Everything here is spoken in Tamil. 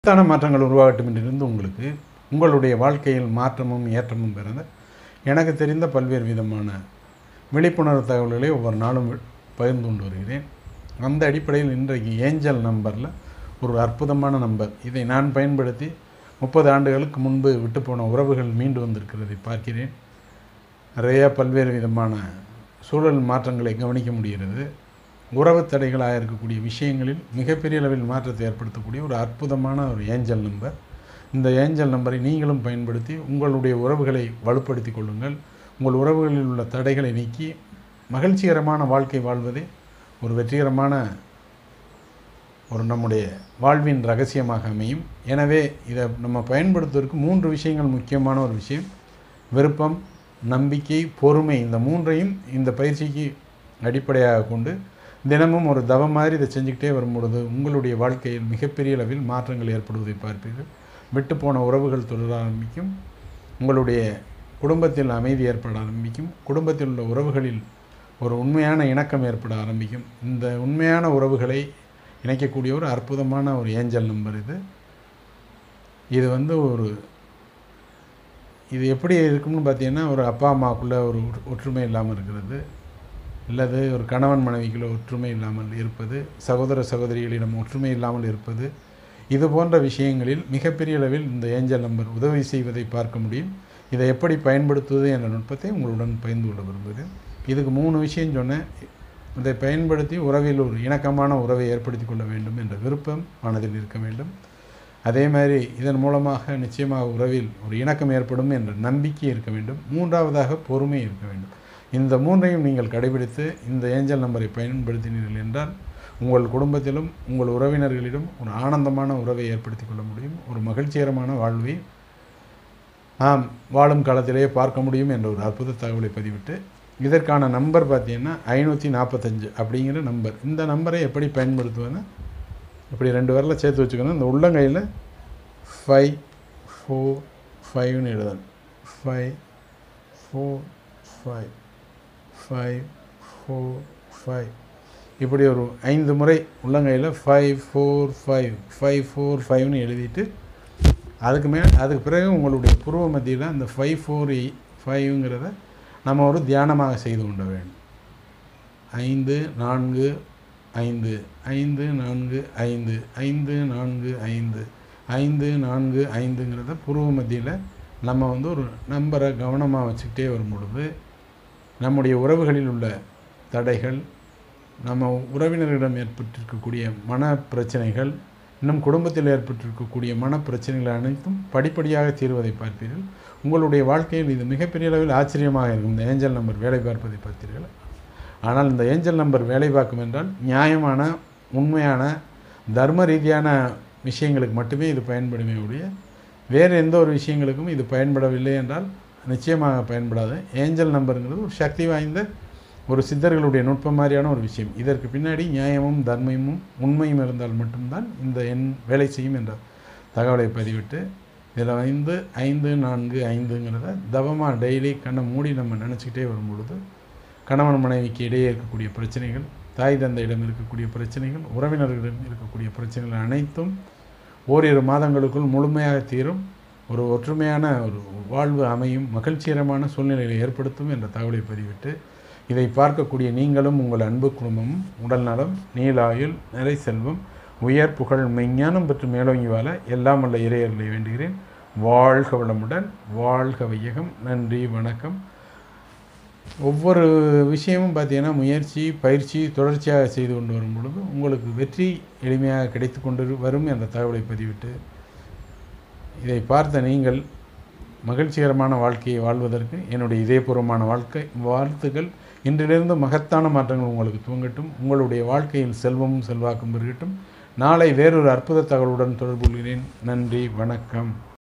மகத்தான மாற்றங்கள் உருவாகட்டும் என்றிருந்து உங்களுக்கு உங்களுடைய வாழ்க்கையில் மாற்றமும் ஏற்றமும் பிறந்த எனக்கு தெரிந்த பல்வேறு விதமான விழிப்புணர்வு தகவல்களை ஒவ்வொரு நாளும் பகிர்ந்து கொண்டு வருகிறேன் அந்த அடிப்படையில் இன்றைக்கு ஏஞ்சல் நம்பரில் ஒரு அற்புதமான நம்பர் இதை நான் பயன்படுத்தி முப்பது ஆண்டுகளுக்கு முன்பு விட்டுப்போன உறவுகள் மீண்டு வந்திருக்கிறதை பார்க்கிறேன் நிறையா பல்வேறு விதமான சூழல் மாற்றங்களை கவனிக்க முடிகிறது உறவு தடைகளாக இருக்கக்கூடிய விஷயங்களில் மிகப்பெரிய அளவில் மாற்றத்தை ஏற்படுத்தக்கூடிய ஒரு அற்புதமான ஒரு ஏஞ்சல் நம்பர் இந்த ஏஞ்சல் நம்பரை நீங்களும் பயன்படுத்தி உங்களுடைய உறவுகளை வலுப்படுத்திக் கொள்ளுங்கள் உங்கள் உறவுகளில் உள்ள தடைகளை நீக்கி மகிழ்ச்சிகரமான வாழ்க்கை வாழ்வதே ஒரு வெற்றிகரமான ஒரு நம்முடைய வாழ்வின் ரகசியமாக அமையும் எனவே இதை நம்ம பயன்படுத்துவதற்கு மூன்று விஷயங்கள் முக்கியமான ஒரு விஷயம் விருப்பம் நம்பிக்கை பொறுமை இந்த மூன்றையும் இந்த பயிற்சிக்கு அடிப்படையாக கொண்டு தினமும் ஒரு தவம் மாதிரி இதை செஞ்சுக்கிட்டே வரும்பொழுது உங்களுடைய வாழ்க்கையில் மிகப்பெரிய அளவில் மாற்றங்கள் ஏற்படுவதை பார்ப்பீர்கள் விட்டு போன உறவுகள் தொடர ஆரம்பிக்கும் உங்களுடைய குடும்பத்தில் அமைதி ஏற்பட ஆரம்பிக்கும் குடும்பத்தில் உள்ள உறவுகளில் ஒரு உண்மையான இணக்கம் ஏற்பட ஆரம்பிக்கும் இந்த உண்மையான உறவுகளை இணைக்கக்கூடிய ஒரு அற்புதமான ஒரு ஏஞ்சல் நம்பர் இது இது வந்து ஒரு இது எப்படி இருக்கும்னு பார்த்தீங்கன்னா ஒரு அப்பா அம்மாவுக்குள்ளே ஒரு ஒற்றுமை இல்லாமல் இருக்கிறது அல்லது ஒரு கணவன் மனைவிக்குள்ள ஒற்றுமை இல்லாமல் இருப்பது சகோதர சகோதரிகளிடம் ஒற்றுமை இல்லாமல் இருப்பது இது போன்ற விஷயங்களில் மிகப்பெரிய அளவில் இந்த ஏஞ்சல் நம்பர் உதவி செய்வதை பார்க்க முடியும் இதை எப்படி பயன்படுத்துவது என்ற நுட்பத்தை உங்களுடன் பகிர்ந்து கொள்ள விரும்புகிறேன் இதுக்கு மூணு விஷயம் சொன்னேன் இதை பயன்படுத்தி உறவில் ஒரு இணக்கமான உறவை ஏற்படுத்தி கொள்ள வேண்டும் என்ற விருப்பம் மனதில் இருக்க வேண்டும் அதே மாதிரி இதன் மூலமாக நிச்சயமாக உறவில் ஒரு இணக்கம் ஏற்படும் என்ற நம்பிக்கை இருக்க வேண்டும் மூன்றாவதாக பொறுமை இருக்க வேண்டும் இந்த மூன்றையும் நீங்கள் கடைபிடித்து இந்த ஏஞ்சல் நம்பரை பயன்படுத்தினீர்கள் என்றால் உங்கள் குடும்பத்திலும் உங்கள் உறவினர்களிடம் ஒரு ஆனந்தமான உறவை ஏற்படுத்தி கொள்ள முடியும் ஒரு மகிழ்ச்சிகரமான வாழ்வை நாம் வாழும் காலத்திலேயே பார்க்க முடியும் என்ற ஒரு அற்புத தகவலை பதிவிட்டு இதற்கான நம்பர் பார்த்தீங்கன்னா ஐநூற்றி நாற்பத்தஞ்சு அப்படிங்கிற நம்பர் இந்த நம்பரை எப்படி பயன்படுத்துவேன்னா இப்படி ரெண்டு வரல சேர்த்து வச்சுக்கணும் இந்த உள்ளங்கையில் ஃபைவ் ஃபோர் ஃபைவ்னு எழுதணும் five four five five four five இப்படி ஒரு ஐந்து முறை உள்ளங்கையில் five four five five four ஃபைவ்னு எழுதிட்டு அதுக்கு மே அதுக்கு பிறகு உங்களுடைய புருவ மத்தியில் அந்த ஃபைவ் ஃபோர் ஃபைவ்ங்கிறத நம்ம ஒரு தியானமாக செய்து கொள்ள வேண்டும் ஐந்து நான்கு ஐந்து ஐந்து நான்கு ஐந்து ஐந்து நான்கு ஐந்து ஐந்து நான்கு ஐந்துங்கிறத புருவ மத்தியில் நம்ம வந்து ஒரு நம்பரை கவனமாக வச்சுக்கிட்டே வரும் பொழுது நம்முடைய உறவுகளில் உள்ள தடைகள் நம்ம உறவினர்களிடம் ஏற்பட்டிருக்கக்கூடிய மன பிரச்சனைகள் இன்னும் குடும்பத்தில் ஏற்பட்டிருக்கக்கூடிய மன பிரச்சனைகள் அனைத்தும் படிப்படியாக தீர்வதை பார்ப்பீர்கள் உங்களுடைய வாழ்க்கையில் இது மிகப்பெரிய அளவில் ஆச்சரியமாக இருக்கும் இந்த ஏஞ்சல் நம்பர் வேலை பார்ப்பதை பார்த்தீர்கள் ஆனால் இந்த ஏஞ்சல் நம்பர் வேலை பார்க்கும் என்றால் நியாயமான உண்மையான தர்ம ரீதியான விஷயங்களுக்கு மட்டுமே இது பயன்படுமே ஒழிய வேறு எந்த ஒரு விஷயங்களுக்கும் இது பயன்படவில்லை என்றால் நிச்சயமாக பயன்படாது ஏஞ்சல் நம்பருங்கிறது ஒரு சக்தி வாய்ந்த ஒரு சித்தர்களுடைய நுட்பம் மாதிரியான ஒரு விஷயம் இதற்கு பின்னாடி நியாயமும் தர்மமும் உண்மையும் இருந்தால் மட்டும்தான் இந்த எண் வேலை செய்யும் என்ற தகவலை பதிவிட்டு இதில் வந்து ஐந்து நான்கு ஐந்துங்கிறத தவமாக டெய்லி கண்ணை மூடி நம்ம நினச்சிக்கிட்டே வரும் பொழுது கணவன் மனைவிக்கு இடையே இருக்கக்கூடிய பிரச்சனைகள் தாய் தந்தையிடம் இருக்கக்கூடிய பிரச்சனைகள் உறவினர்களிடம் இருக்கக்கூடிய பிரச்சனைகள் அனைத்தும் ஓரிரு மாதங்களுக்குள் முழுமையாக தீரும் ஒரு ஒற்றுமையான ஒரு வாழ்வு அமையும் மகிழ்ச்சிகரமான சூழ்நிலையை ஏற்படுத்தும் என்ற தகவலை பதிவிட்டு இதை பார்க்கக்கூடிய நீங்களும் உங்கள் அன்பு குடும்பமும் உடல் நலம் நீலாயுள் நிறை செல்வம் உயர் புகழ் மெஞ்ஞானம் பெற்று மேலோங்கி வாழ எல்லாம் உள்ள இறையர்களை வேண்டுகிறேன் வாழ்க வளமுடன் வாழ்க வையகம் நன்றி வணக்கம் ஒவ்வொரு விஷயமும் பார்த்தீங்கன்னா முயற்சி பயிற்சி தொடர்ச்சியாக செய்து கொண்டு வரும் பொழுது உங்களுக்கு வெற்றி எளிமையாக கிடைத்து கொண்டு வரும் என்ற தகவலை பதிவிட்டு இதை பார்த்த நீங்கள் மகிழ்ச்சிகரமான வாழ்க்கையை வாழ்வதற்கு என்னுடைய இதயபூர்வமான வாழ்க்கை வாழ்த்துக்கள் இன்றிலிருந்து மகத்தான மாற்றங்கள் உங்களுக்கு துவங்கட்டும் உங்களுடைய வாழ்க்கையில் செல்வமும் செல்வாக்கும் பெருகட்டும் நாளை வேறொரு அற்புத தகவலுடன் தொடர்பு கொள்கிறேன் நன்றி வணக்கம்